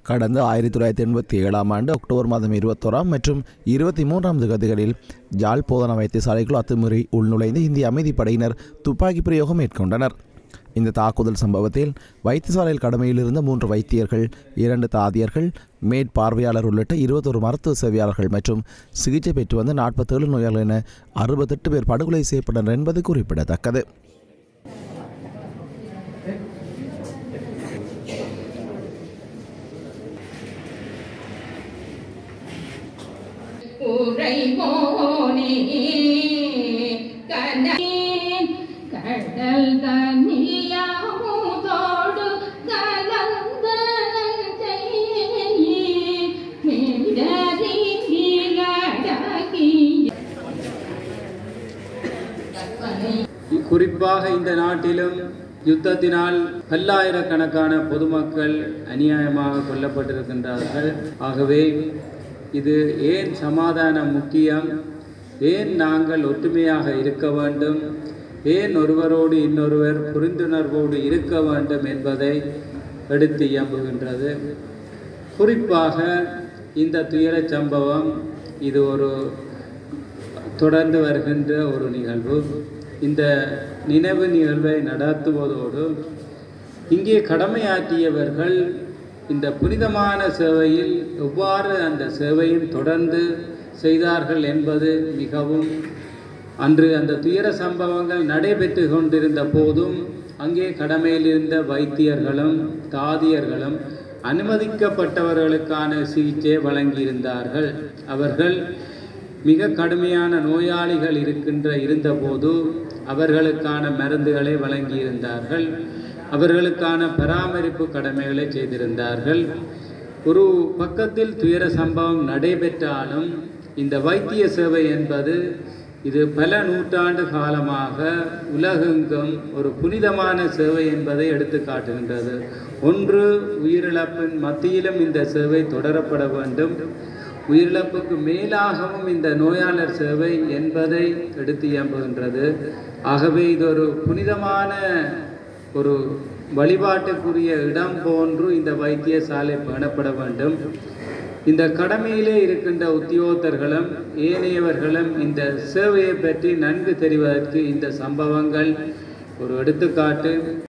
கடந்த ஆயிரத்தி தொள்ளாயிரத்தி எண்பத்தி ஏழாம் ஆண்டு அக்டோபர் மாதம் இருபத்தோராம் மற்றும் இருபத்தி மூன்றாம் தேதிகளில் ஜாழ் போதனா வைத்தியசாலைக்குள் அத்துமீறி உள்நுழைந்து இந்திய அமைதிப்படையினர் துப்பாக்கி பிரயோகம் மேற்கொண்டனர் இந்த தாக்குதல் சம்பவத்தில் வைத்தியசாலையில் கடமையில் இருந்த மூன்று வைத்தியர்கள் இரண்டு தாதியர்கள் மேற்பார்வையாளர் உள்ளிட்ட இருபத்தொரு மருத்துவ சேவையாளர்கள் மற்றும் சிகிச்சை பெற்று வந்த நாற்பத்தேழு நோயாளர்கள் என அறுபத்தெட்டு பேர் படுகொலை செய்யப்பட்டனர் என்பது குறிப்பிடத்தக்கது உரைபோனே கனேன் கடல் தனியாமுதோடு கலந்த குறிப்பாக இந்த நாட்டிலும் யுத்தத்தினால் பல்லாயிரக்கணக்கான பொதுமக்கள் அநியாயமாக கொல்லப்பட்டிருக்கின்றார்கள் ஆகவே இது ஏன் சமாதானம் முக்கியம் ஏன் நாங்கள் ஒற்றுமையாக இருக்க வேண்டும் ஏன் ஒருவரோடு இன்னொருவர் புரிந்துணர்வோடு இருக்க வேண்டும் என்பதை எடுத்து இயம்புகின்றது குறிப்பாக இந்த துயரச் சம்பவம் இது ஒரு தொடர்ந்து வருகின்ற ஒரு நிகழ்வு இந்த நினைவு நிகழ்வை நடத்துவதோடு இங்கே கடமையாற்றியவர்கள் இந்த புனிதமான சேவையில் எவ்வாறு அந்த சேவையில் தொடர்ந்து செய்தார்கள் என்பது மிகவும் அன்று அந்த துயர சம்பவங்கள் நடைபெற்று கொண்டிருந்த போதும் அங்கே கடமையில் இருந்த வைத்தியர்களும் தாதியர்களும் அனுமதிக்கப்பட்டவர்களுக்கான சிகிச்சை வழங்கியிருந்தார்கள் அவர்கள் மிக கடுமையான நோயாளிகள் இருக்கின்ற இருந்தபோது அவர்களுக்கான மருந்துகளை வழங்கியிருந்தார்கள் அவர்களுக்கான பராமரிப்பு கடமைகளை செய்திருந்தார்கள் ஒரு பக்கத்தில் துயர சம்பவம் நடைபெற்றாலும் இந்த வைத்திய சேவை என்பது இது பல நூற்றாண்டு காலமாக உலகெங்கும் ஒரு புனிதமான சேவை என்பதை எடுத்து காட்டுகின்றது ஒன்று உயிரிழப்பின் மத்தியிலும் இந்த சேவை தொடரப்பட வேண்டும் உயிரிழப்புக்கு மேலாகவும் இந்த நோயாளர் சேவை என்பதை எடுத்து இயம்புகின்றது ஆகவே இது ஒரு புனிதமான ஒரு வழிபாட்டுக்குரிய இடம் போன்று இந்த வைத்தியசாலை பேணப்பட வேண்டும் இந்த கடமையிலே இருக்கின்ற உத்தியோகத்தர்களும் ஏனையவர்களும் இந்த சேவையை பற்றி நன்கு தெரிவதற்கு இந்த சம்பவங்கள் ஒரு எடுத்துக்காட்டு